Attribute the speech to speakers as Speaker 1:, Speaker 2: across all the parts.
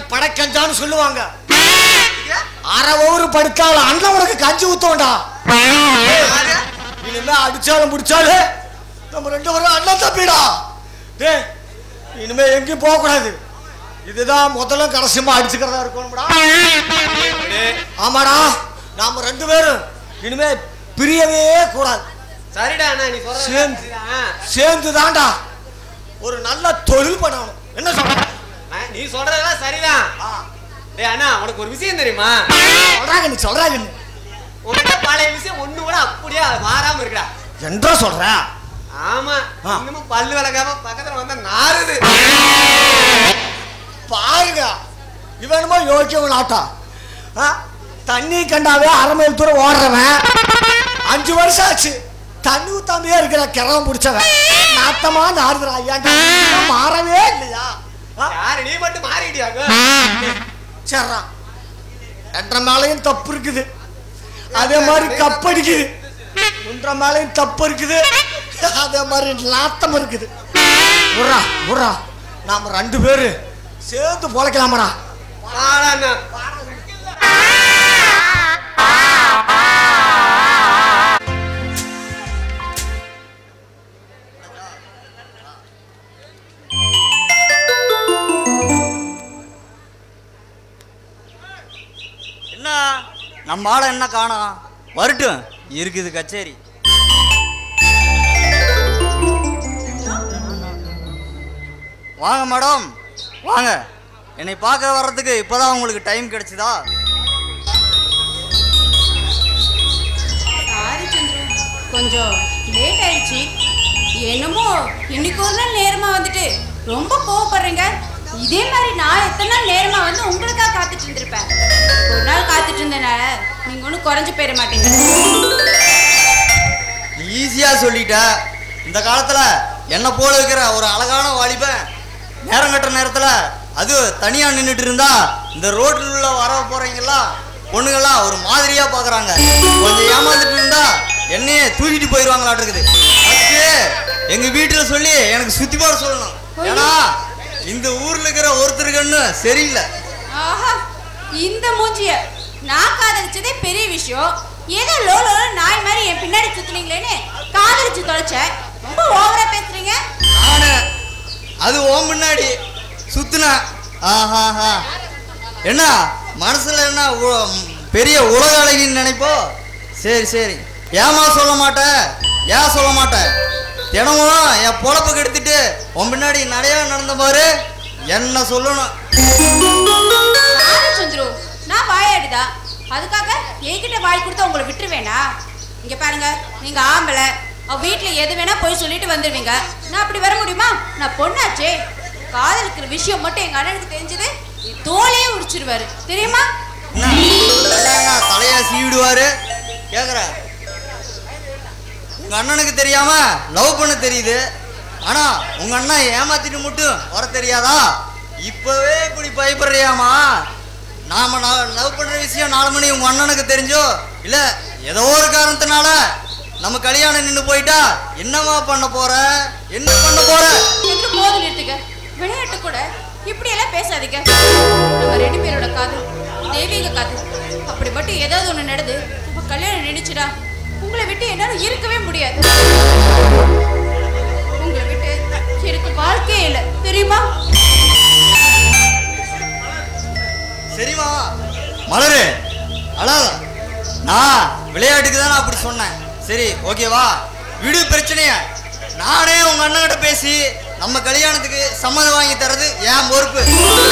Speaker 1: படக்கஞ்சான்னு சொல்லுவாங்க அரை ஊரு படுத்தால அண்ணன் உனக்கு கஞ்சி ஊத்தோண்டா இனிமே அடிச்சாலும் முடிச்சாலும் நம்ம ரெண்டு பேரும் அண்ணன் தம்பிடா டேய் இனிமே எங்கேயும் போக கூடாது இதுதான் முதல்ல கடைசியமா அடிச்சுக்கிறதா இருக்கணும்டா ஆமாடா நாம ரெண்டு பேரும் இனிமே பிரியவே கூடாது
Speaker 2: சரிடா அண்ணா நீ சொல்றது
Speaker 1: சேர்ந்து.
Speaker 2: சரிதான்.
Speaker 1: சேர்ந்து தான்டா ஒரு நல்ல தொழில் பண்ணணும் என்ன சொல்ற
Speaker 2: அண்ணா, நீ சொல்றதெல்லாம் சரிதான்
Speaker 1: ஆ,
Speaker 2: டேய் அண்ணா உனக்கு ஒரு விஷயம் தெரியுமா
Speaker 1: சொல்றாங்க நீ சொல்றாங்க நீ
Speaker 2: உன்கிட்ட பழைய விஷயம் ஒண்ணு கூட அப்படியே மாறாம இருக்குடா
Speaker 1: என்றா சொல்ற
Speaker 2: ஆமா
Speaker 1: ஆ.
Speaker 2: இன்னமும் பல்லு விளக்காம பக்கத்துல வந்தா நாறுது
Speaker 1: பாருங்க இவனுமோ யோக்கியவன் ஆட்டா ஆ, தண்ணி கண்டாவே அரை மைல் தூரம் ஓடுறவன் அஞ்சு வருஷம் ஆச்சு தண்ணி ஊத்தாமையே இருக்கிற கிரகம் பிடிச்சவன் நாத்தமா நாடுதுடா ஏன்டா இன்னும் மாறவே இல்லையா ஆ,
Speaker 2: யாரு நீ மட்டும் மாறிட்டியாங்க
Speaker 1: சரிடா என்ற மேலையும் தப்பு இருக்குது அதே மாதிரி கப்படிக்குது உன்ற மேலையும் தப்பு இருக்குது அதே மாதிரி நாத்தம் இருக்குது உர்ரா உர்ரா நாம ரெண்டு பேரு சேர்ந்து பொழைக்கலாமடா
Speaker 2: அண்ணா
Speaker 3: என்ன நம்ம ஆளை என்ன காணோம் வரட்டும் இருக்குது கச்சேரி வாங்க மேடம் வாங்க என்னை பார்க்க வர்றதுக்கு இப்போதான் உங்களுக்கு டைம் கிடைச்சதா
Speaker 4: சாரி சந்திரு கொஞ்சம் லேட் ஆயிடுச்சு என்னமோ இன்னைக்கு ஒரு நாள் நேரமா வந்துட்டு ரொம்ப கோவப்படுறீங்க இதே மாதிரி நான் எத்தனை நாள் நேரமா வந்து உங்களுக்காக காத்துட்டு இருந்திருப்பேன் ஒரு நாள் காத்துட்டு இருந்தனால நீங்க ஒன்றும் குறைஞ்சு போயிட மாட்டீங்க
Speaker 3: நீ ஈஸியாக சொல்லிட்ட இந்த காலத்தில் என்னை போல இருக்கிற ஒரு அழகான வாலிபன் நேரம் கட்டுற நேரத்தில் அது தனியாக நின்றுட்டு இருந்தா இந்த ரோட்டில் உள்ள வர போகிறவங்கெல்லாம் பொண்ணுங்கள்லாம் ஒரு மாதிரியாக பார்க்குறாங்க கொஞ்சம் ஏமாந்துட்டு இருந்தா என்னையே தூக்கிட்டு போயிடுவாங்களாட்டு இருக்குது ஃபஸ்ட்டு எங்கள் வீட்டில் சொல்லி எனக்கு சுற்றி போட சொல்லணும் ஏன்னா இந்த ஊரில் இருக்கிற ஒருத்தருக்குன்னு சரியில்லை
Speaker 4: ஆஹா இந்த மூஞ்சிய நான் காதலிச்சதே பெரிய விஷயம் ஏதோ லோ லோ நாய் மாதிரி என் பின்னாடி சுத்துனீங்களேன்னு காதலிச்சு தொலைச்சேன் ரொம்ப ஓவரா பேசுறீங்க
Speaker 3: நானு அது ஓ முன்னாடி சுத்துனேன் ஆஹாஹா என்ன மனசுல என்ன உ- பெரிய உலக அழகின்னு நினைப்போ சரி சரி ஏமா சொல்ல மாட்டேன் ஏன் சொல்ல மாட்டேன் தினமும் என் பொழப்பு கெடுத்துட்டு உன் பின்னாடி நடையா நடந்த பாரு என்ன சொல்லணும்
Speaker 4: சாரி சந்துரு நான் வாயாடுதா அதுக்காக என்கிட்ட வாய் கொடுத்து உங்களை விட்டுருவேனா இங்க பாருங்க நீங்க ஆம்பளை அவ வீட்டுல எது வேணா போய் சொல்லிட்டு வந்துருவீங்க நான் அப்படி வர முடியுமா நான் பொண்ணாச்சே காதலிக்கிற விஷயம் மட்டும் எங்க அண்ணனுக்கு தெரிஞ்சது என் தோலையே உடிச்சிருவாரு தெரியுமா
Speaker 3: என்ன என்ன, என்ன தலையா சீவிடுவாரு கேக்குற உங்க அண்ணனுக்கு தெரியாம லவ் பண்ண தெரியுது ஆனா உங்க அண்ணன் ஏமாத்திட்டு மட்டும் வர தெரியாதா இப்பவே இப்படி பயப்படுறியாமா நாம லவ் பண்ற விஷயம் நாலு மணி உங்க அண்ணனுக்கு தெரிஞ்சோ இல்ல ஏதோ ஒரு காரணத்தினால நம்ம கல்யாணம் நின்று போயிட்டா என்னமா பண்ண போற என்ன பண்ண போற
Speaker 4: என்று போது நிறுத்துக்க விளையாட்டு கூட இப்படி எல்லாம் பேசாதீங்க நம்ம ரெண்டு பேரோட காதல் தெய்வீக காதல் அப்படி மட்டும் ஏதாவது ஒண்ணு நடந்து நம்ம கல்யாணம் நினைச்சுடா உங்களை விட்டு என்னால இருக்கவே முடியாது உங்களை விட்டு எனக்கு வாழ்க்கையே இல்லை தெரியுமா
Speaker 3: சரிமா மலரு அழாத நான் விளையாட்டுக்கு தான் அப்படி சொன்னேன் சரி ஓகேவா விடு பிரச்சனைய நானே உங்க அண்ணன்கிட்ட பேசி நம்ம கல்யாணத்துக்கு சம்மதம் வாங்கி தரது என் பொறுப்பு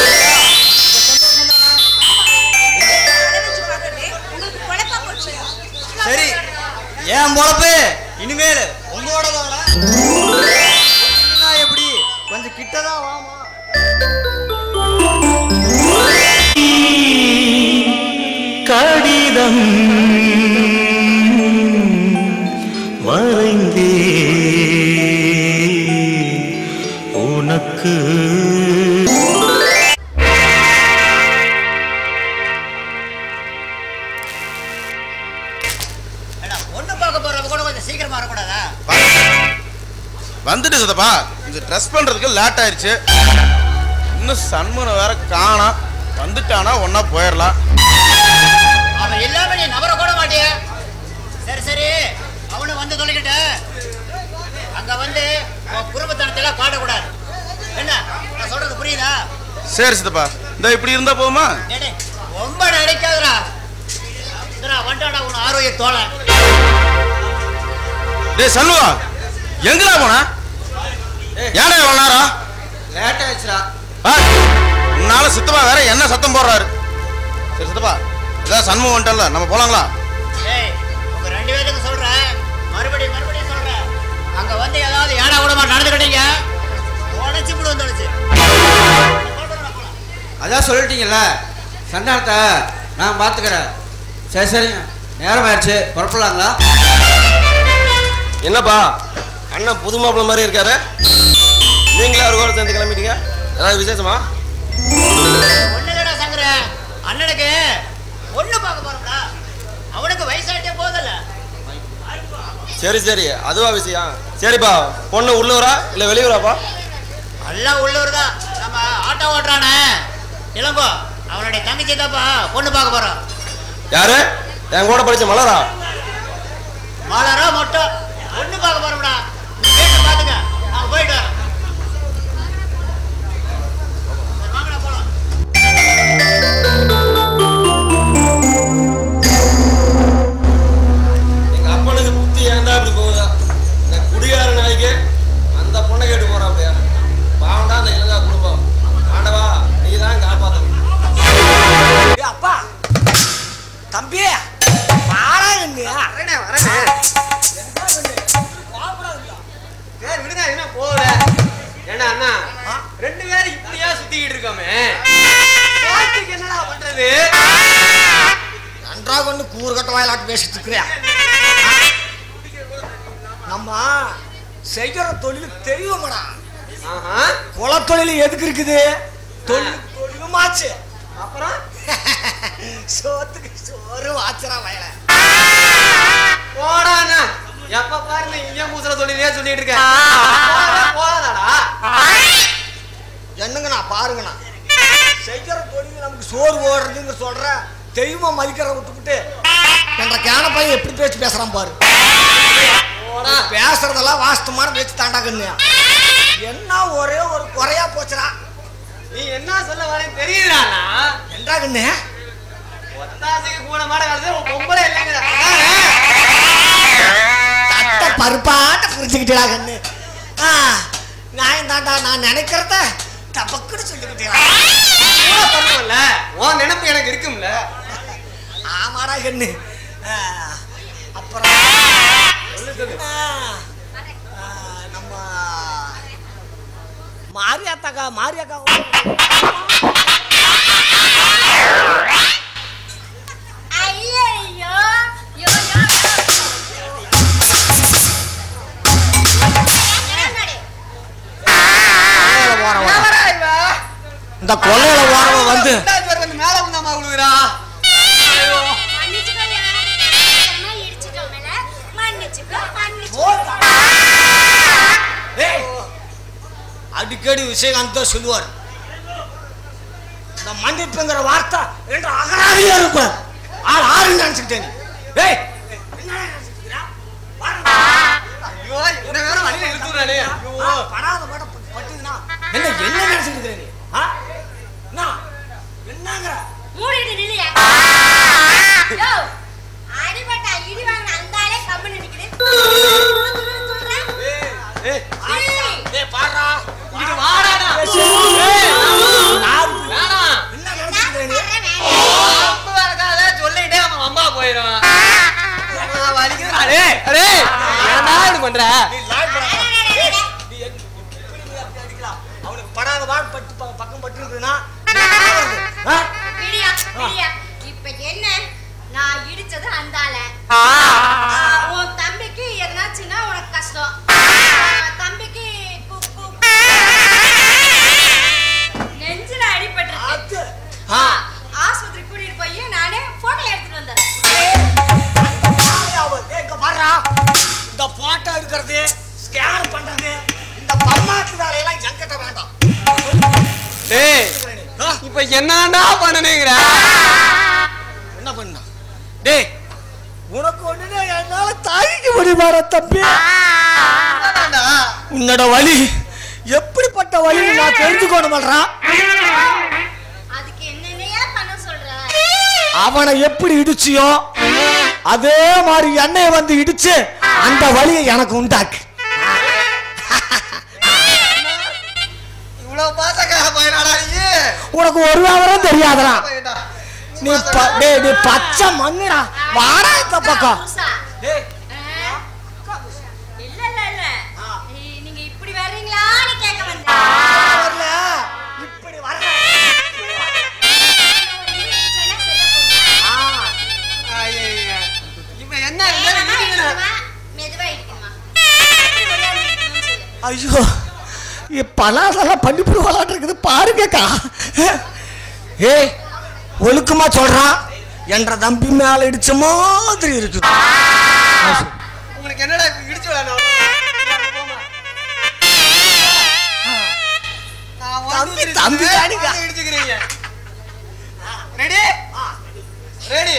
Speaker 4: உங்களுக்கு குழப்பா போச்சு
Speaker 3: சரி என் பொழப்பு இனிமேல் உங்களோட தானே எப்படி கொஞ்சம் கிட்டதான் வாமா
Speaker 5: கடிதம் வரைந்தே உனக்கு
Speaker 1: ஒண்ணு பார்க்க போறவங்க கூட கொஞ்சம் சீக்கிரமா வரக்கூடாதா
Speaker 6: வந்துட்டு சதப்பா இந்த ட்ரெஸ் பண்றதுக்கு லேட் ஆயிருச்சு இன்னும் சண்முகம் வேற காணோம் வந்துட்டானா ஒன்னா போயிடலாம்
Speaker 7: அவன் இல்லாம நீ நபர கூட மாட்டிய சரி சரி அவனு வந்து தொலைக்கிட்ட அங்க வந்து உன் குடும்பத்தனத்தெல்லாம் காட்டக்கூடாது என்ன நான் சொல்றது புரியுதா
Speaker 6: சரி சித்தப்பா இந்த இப்படி இருந்தா போகுமா
Speaker 7: டேய், டேய், ரொம்ப நடிக்காதடா இந்தடா வந்துட்டாடா உன் ஆரோக்கிய தோழன்
Speaker 6: டேய் சண்முகா எங்கடா போனா ஏன்டா இவ்வளவு நேரம்
Speaker 3: லேட் ஆயிடுச்சுடா
Speaker 6: ஆ? உன்னால சித்தப்பா வேற என்ன சத்தம் போடுறாரு சரி சித்தப்பா இதான் சண்முகம் வந்துட்டல நம்ம போலாங்களா
Speaker 7: டேய் உங்க ரெண்டு பேருக்கு சொல்றேன் மறுபடியும் மறுபடியும் சொல்றேன் அங்க வந்து ஏதாவது ஏடா கூடமா நடந்துக்கிட்டீங்க உடச்சு விடு வந்துடுச்சு
Speaker 3: அதான் சொல்லிட்டீங்கல்ல சண்டானத்தை நான் பார்த்துக்கிறேன் சரி சரிங்க நேரம் ஆயிடுச்சு புறப்படலாங்களா
Speaker 8: என்னப்பா அண்ணன் புது மாப்பிள்ள மாதிரி இருக்காரு நீங்களே அவர் கூட சேர்ந்து கிளம்பிட்டீங்க ஏதாவது விசேஷமா
Speaker 7: ஒண்ணுலடா சங்கர அண்ணனுக்கு பொண்ணு பார்க்க போறோம்டா அவனுக்கு வயசாயிட்டே போதில்ல
Speaker 8: சரி சரி அதுவா விஷயம் சரிப்பா பொண்ணு உள்ளூரா இல்லை வெளியூராப்பா
Speaker 7: எல்லாம் உள்ளூர் தான் நம்ம ஆட்டோ ஓட்டுறானே இளங்கோ அவனுடைய தங்கச்சி தான்ப்பா பொண்ணு பார்க்க போறோம்
Speaker 8: யாரு என் கூட படிச்ச மலரா
Speaker 7: மாலரா மொட்டம் பொண்ணு பார்க்க போறோம்டா நீ கேட்டு பாத்துக்க நான் போயிட்டு வரேன் சரி, வாங்கடா போலாம்
Speaker 8: எங்க அப்பனுக்கு புத்தி ஏன்டா இப்படி போகுதா இந்த குடியார நாய்க்கு அந்த பொண்ணை கேட்டு போறான் அப்படியா பாவண்டா அந்த இளங்கா குடும்பம் ஆண்டவா நீ தான் காப்பாற்றணும்
Speaker 1: ஏய் அப்பா தம்பி வாடா என்ன
Speaker 2: வரேனே வரேனே சரி விடுங்க என்ன போகல ஏன்னா அண்ணா ரெண்டு பேரும் இப்படியா சுத்திக்கிட்டு இருக்கோமே பாட்டுக்கு என்னடா பண்றது
Speaker 1: நன்றாக ஒன்று கூறுகட்ட வாயிலாட்டு பேசிட்டு இருக்கிறியா நம்ம செய்கிற தொழில் தெரியுமாடா
Speaker 2: ஆஹா
Speaker 1: குலத்தொழில் எதுக்கு இருக்குது தொழில் தொழிலுமாச்சு
Speaker 2: அப்புறம்
Speaker 1: சோத்துக்கு சோறு வாச்சுறா வயல
Speaker 2: போடா அண்ணா எப்ப பாருங்க இங்க மூசல தொழிலே சொல்லிட்டு இருக்க போதாடா
Speaker 1: என்னங்கண்ணா பாருங்கண்ணா செய்கிற தொழில் நமக்கு சோறு ஓடுறதுன்னு சொல்ற தெய்வம் மதிக்கிற விட்டுவிட்டு என்ற கேன பையன் எப்படி பேச்சு பேசுறான் பாரு பேசுறதெல்லாம் வாஸ்தமான பேச்சு தாண்டா கண்ணு என்ன ஒரே ஒரு குறையா போச்சுடா
Speaker 2: நீ என்ன சொல்ல வரேன்னு தெரியுதாண்ணா
Speaker 1: என்றா கண்ணு
Speaker 2: ஒத்தாசைக்கு கூட மாட காலத்துல ஒரு பொம்பளை இல்லைங்கிற
Speaker 1: தட்ட பருப்பாட்ட புரிஞ்சுக்கிட்டா கண்ணு ஆ நான் தாண்டா நான் நினைக்கிறத தப்பக்குன்னு சொல்லிக்கிட்டீங்களா
Speaker 2: பண்ணுவல உன் நினைப்பு எனக்கு இருக்கும்ல
Speaker 1: ஆமாடா கண்ணு ஆ, அப்புறம் ஆ, ஆ, நம்ம மாரியாத்தாக்கா மாரியாக்கா
Speaker 4: ஐயோ யோ யோ
Speaker 1: இந்த கொள்ளையில ஓரவ வந்து
Speaker 2: மேல உந்தாமா விழுகுறா
Speaker 4: மன்னிச்சுக்கோயா அம்மா இடிச்சிட்டோம்ல மன்னிச்சுக்கோ மன்னிச்சுக்கோ
Speaker 1: ஏய், அடிக்கடி விஜயகாந்த் தான் சொல்லுவார் இந்த மன்னிப்புங்கிற வார்த்தை என்று அகராதியா இருக்கும் ஆள் ஆறு நினைச்சுக்கிட்டேன் நீ. ஏய் என்னடா நினைச்சுக்கிட்டீரா? வாடா.
Speaker 2: ஐயோ என்ன வேற வழியில இழுத்துறானே
Speaker 1: ஆ, படாத பாட பட்டு- பட்டுதுன்னா என்ன என்ன நினைச்சுக்கிட்டு நீ ஆ? என்ன என்னங்கிற
Speaker 4: மூடிட்டு நில்லையா யோ அடிபட்டா இடி வாங்க அந்த ஆளே கம்மி நிக்குது சொல்றேன்
Speaker 2: ஏய்
Speaker 1: ஏய் பாடுறா
Speaker 2: இங்க வாடாடா
Speaker 1: யாரு?
Speaker 2: வேணாம்
Speaker 1: என்ன நினைச்சுக்கிட்டு நீ
Speaker 2: ரொம்ப வரக்காத சொல்லிட்டே அவன் அம்மா போயிடும் வலிக்குதுடா டேய் டேய் ஏன்டா இது பண்ற
Speaker 1: நீ லாய் படாத. ஏய், நீ எங்க- எப்படி நீ அப்படி அடிக்கலாம்? அவனுக்கு படாத பாடு பட்டு ப- பக்கம் பட்டுருக்குன்னா
Speaker 4: பிரியா பிரியா இப்ப என்ன நான் இடிச்சது அந்த ஆளை உன் தம்பிக்கு எதனாச்சுன்னா உனக்கு கஷ்டம் ஆ, தம்பிக்கு கு- கு- நெஞ்சில அடிபட்டிருக்கு ஆ, ஆஸ்பத்திரி கூட்டிட்டு போய் நானே போட்டோ எடுத்துட்டு வந்துடுறேன்
Speaker 1: இந்த போட்டோ இருக்கிறது
Speaker 2: என்னடா பண்ணனேங்கிற
Speaker 1: என்ன பண்ண டேய் உனக்கு ஒண்ணுனா என்னால தாங்கிக்க முடியுமாடா தம்பி உன்னோட வலி எப்படிப்பட்ட வலி நான் தெரிஞ்சுக்கணுமாடா
Speaker 9: அதுக்கு என்னென்னையா பண்ண சொல்ற
Speaker 1: அவனை எப்படி இடிச்சியோ அதே மாதிரி என்னைய வந்து இடிச்சு அந்த வலியை எனக்கு உண்டாக்கு
Speaker 3: இவ்வளவு பாசக்கார பையனாடா நீ
Speaker 1: உனக்கு ஒரு விவரம் தெரியாதடா நீ ப- டேய் நீ பச்சை மண்ணுடா வாடா இந்த பக்கம்
Speaker 9: புதுசா?
Speaker 1: டேய்
Speaker 9: ஆ? இல்ல இல்ல இல்ல நீ- நீங்க இப்படி வர்றீங்களான்னு கேட்க வந்தேன்
Speaker 1: வரல இப்படி வர
Speaker 9: சொன்னா சொல்ல போறியா?
Speaker 2: இவன் என்ன
Speaker 9: வேகமா
Speaker 2: இடிக்கிறா?
Speaker 9: இடிக்கணுமா? மெதுவா இடிக்கணுமா? எப்படி ஒரே ஒரு இடிக்கணும்னு சொல்லு.
Speaker 1: ஐயோ இப்பெல்லாம் அதெல்லாம் பண்ணி விளாட்டு இருக்குது பாருங்கக்கா ஏய் ஒழுக்கமா சொல்றான் என்ற தம்பி மேல இடிச்ச மாதிரி இருக்குது
Speaker 2: உங்களுக்கு என்னடா இப்ப இடிச்சு விளையாடணும்? போம்மா. நான் வந்து
Speaker 1: தம்பி,
Speaker 2: இடிச்சுக்கிறேன்,
Speaker 1: தம்பி தானுங்க.
Speaker 2: வந்து இடிச்சுக்கிறீங்க. ரெடி ரெடி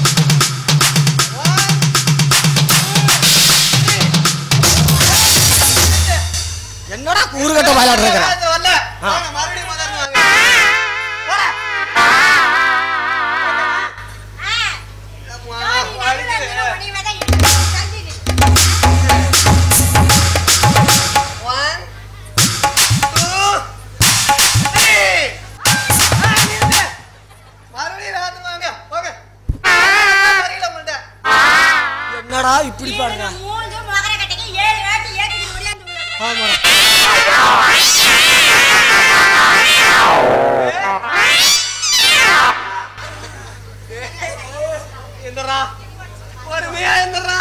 Speaker 1: என்னடா கூறுகட்ட விளையாட்டு இருக்கிற
Speaker 2: வரல வாங்க, மறுபடியும் முதல்ல வாங்க.
Speaker 9: ஆ,
Speaker 2: அம்மா,
Speaker 9: ஜோடி நடுவுல
Speaker 2: வலிக்குது.
Speaker 9: நின்னு உன்னையவே தான் இடிக்கணும். தள்ளி நில்லு.
Speaker 2: One, two, three. ஆ, நிறுத்து. மறுபடியும் வேகமா வாங்க, போங்க. தெரியல உங்கள்ட்ட.
Speaker 1: என்னடா இப்படி பாருங்க
Speaker 9: ஏழு மூஞ்சு மகர கட்டைக்கு ஏழு வாட்டி ஏத்திட்டு ஓடியாந்து விடு.
Speaker 1: ஆமாடா
Speaker 2: எந்திரா. பொறுமையா எந்திரா.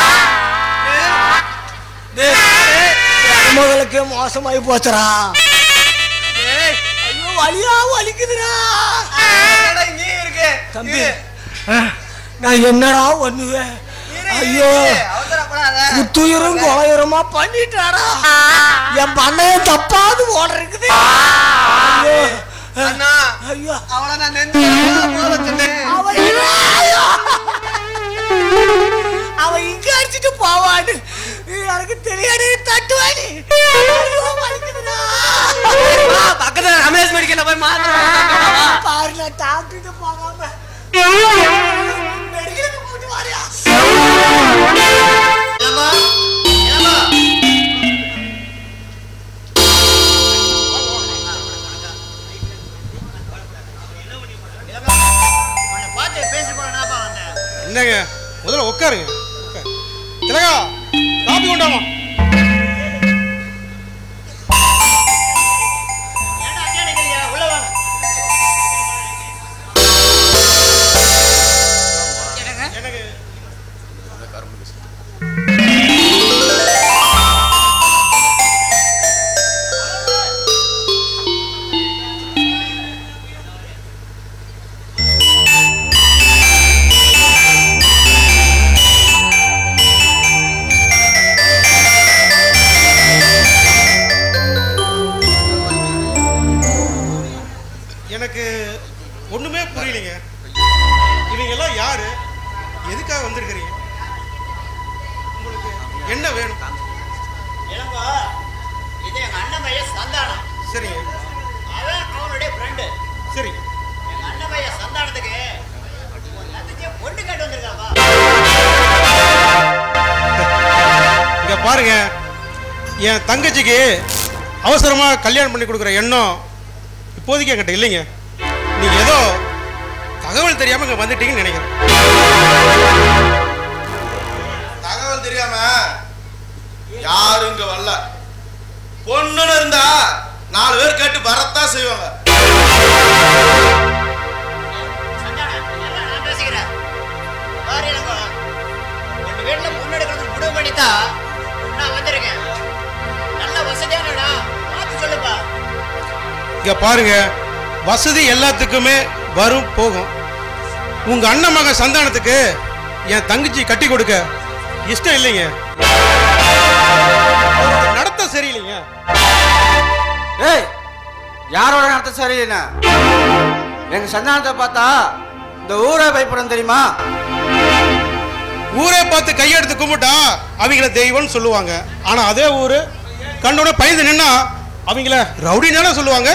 Speaker 1: முதலுக்கு மோசமாயி போச்சுடா
Speaker 2: ஏய்,
Speaker 1: ஐயோ வலியா வலிக்குதுடா
Speaker 2: என்னடா இங்கே இருக்கு?
Speaker 1: தம்பி
Speaker 2: இரு,
Speaker 1: அஹ், நான் என்னடா பண்ணுவேன்
Speaker 2: இரு,
Speaker 1: ஐயோ
Speaker 2: இரு, அவசரப்படாத.
Speaker 1: குத்துயிரும் கொலையுரமா பண்ணிட்டாடா என் பண்ணையும் தப்பாது ஓட இருக்குது ஐயோ
Speaker 2: அண்ணா,
Speaker 1: ஐயோ
Speaker 2: அவளை நான் நெஞ்சில போல சொன்னேன்.
Speaker 1: அவன் இவன், ஐயோ. அவன் இங்க அடிச்சிட்டு போவான்னு எனக்கு தெரியாது தட்டுவாடி ஐயோ, வலிக்குதுடா.
Speaker 2: வா, பக்கத்துல ரமேஷ் மெடிக்கல்ல போய் மாத்திரை வாங்கிட்டு வா.
Speaker 1: பாரு நான் டாக்டர்கிட்ட போகாம மெடிக்கலுக்கு போட்டு வாரியா
Speaker 3: இளங்கோ, இளங்கோ.
Speaker 7: இளங்கோ, உன்னை பார்த்து பேசி போறேன்னாப்பா வந்தேன்
Speaker 6: என்னங்க முதல்ல உட்காருங்க உட்காரு. திலகா காப்பி கொண்டாமா
Speaker 7: ஏன்டா அங்கே நிக்கிறீங்க உள்ள வாங்க
Speaker 6: எனக்கு எனக்கு ஒண்ணுமே புரியலைங்க இவங்க எல்லாம் யாரு எதுக்காக வந்திருக்கிறீங்க உங்களுக்கு என்ன வேணும்
Speaker 7: இளங்கோ இது எங்க அண்ணன் பையன் சந்தானம்
Speaker 6: சரிங்க
Speaker 7: அவன் அவனுடைய ஃப்ரெண்டு
Speaker 6: சரி
Speaker 7: எங்க அண்ணன் பையன் சந்தானத்துக்கு ஒரு லட்சத்தையே பொண்ணு கேட்டு வந்திருக்காப்பா
Speaker 6: இங்க பாருங்க என் தங்கச்சிக்கு அவசரமா கல்யாணம் பண்ணி கொடுக்குற எண்ணம் இப்போதைக்கு என்கிட்ட இல்லைங்க நீங்க ஏதோ தகவல் தெரியாம இங்க வந்துட்டீங்கன்னு நினைக்கிறேன்
Speaker 10: தகவல் தெரியாம யாரும் இங்க வரல பொண்ணுன்னு இருந்தா நாலு பேர் கேட்டு வரத்தான் செய்வாங்க
Speaker 7: சந்தானம் எல்லாம் நான் பேசிக்கிறேன் பாரு இளங்கோ உங்க வீட்டுல பொண்ணு எடுக்கிறது முடிவு பண்ணித்தான் நான் வந்திருக்கேன் நல்ல வசதியான இடம் பார்த்து சொல்லுப்பா
Speaker 6: இங்க பாருங்க வசதி எல்லாத்துக்குமே வரும் போகும் உங்க அண்ணன் மகன் சந்தானத்துக்கு என் தங்கச்சி கட்டி கொடுக்க இஷ்டம் இல்லைங்க அவரோட நடத்த சரியில்லைங்க
Speaker 3: ஏய் யாரோட நடத்த சரியில்லைண்ணா
Speaker 11: எங்க சந்தானத்தை பார்த்தா இந்த ஊரே பயப்படும் தெரியுமா
Speaker 6: ஊரே பார்த்து கையெடுத்து கும்பிட்டா அவங்கள தெய்வம்னு சொல்லுவாங்க ஆனா அதே ஊரு கண்ணோட பயந்து நின்னா அவங்கள ரவுடினால சொல்லுவாங்க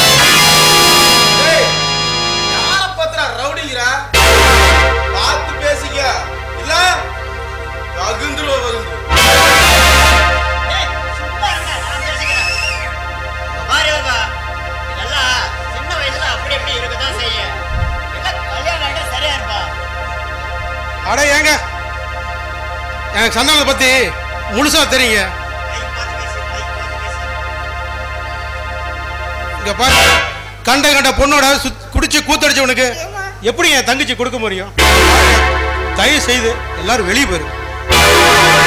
Speaker 10: ஏய், யார பத்திரா ரவுடிங்கிறா பார்த்து பேசிக்க இல்ல வகுந்துருவ வகுந்து
Speaker 7: ஏய், சும்மா இருங்க, நான் பேசிக்கிறேன். இங்க பாரு யோகா, இதெல்லாம் சின்ன வயசுல அப்படி இப்படி இருக்கத்தான் செய்யும். எல்லாம் கல்யாணம் ஆயிட்டா சரியா இருப்பா.
Speaker 6: அட ஏங்க எனக்கு சந்தானத்தை பத்தி முழுசா தெரியுங்க
Speaker 7: மைக் பார்த்து பேசு, மைக் பார்த்து பேசு.
Speaker 6: இங்க பாரு கண்ட கண்ட பொண்ணோட சுத்- குடிச்சு கூத்தடிச்சவனுக்கு எப்படி என் தங்கச்சி கொடுக்க முடியும் தயவு செய்து எல்லாரும் வெளியே போயிரு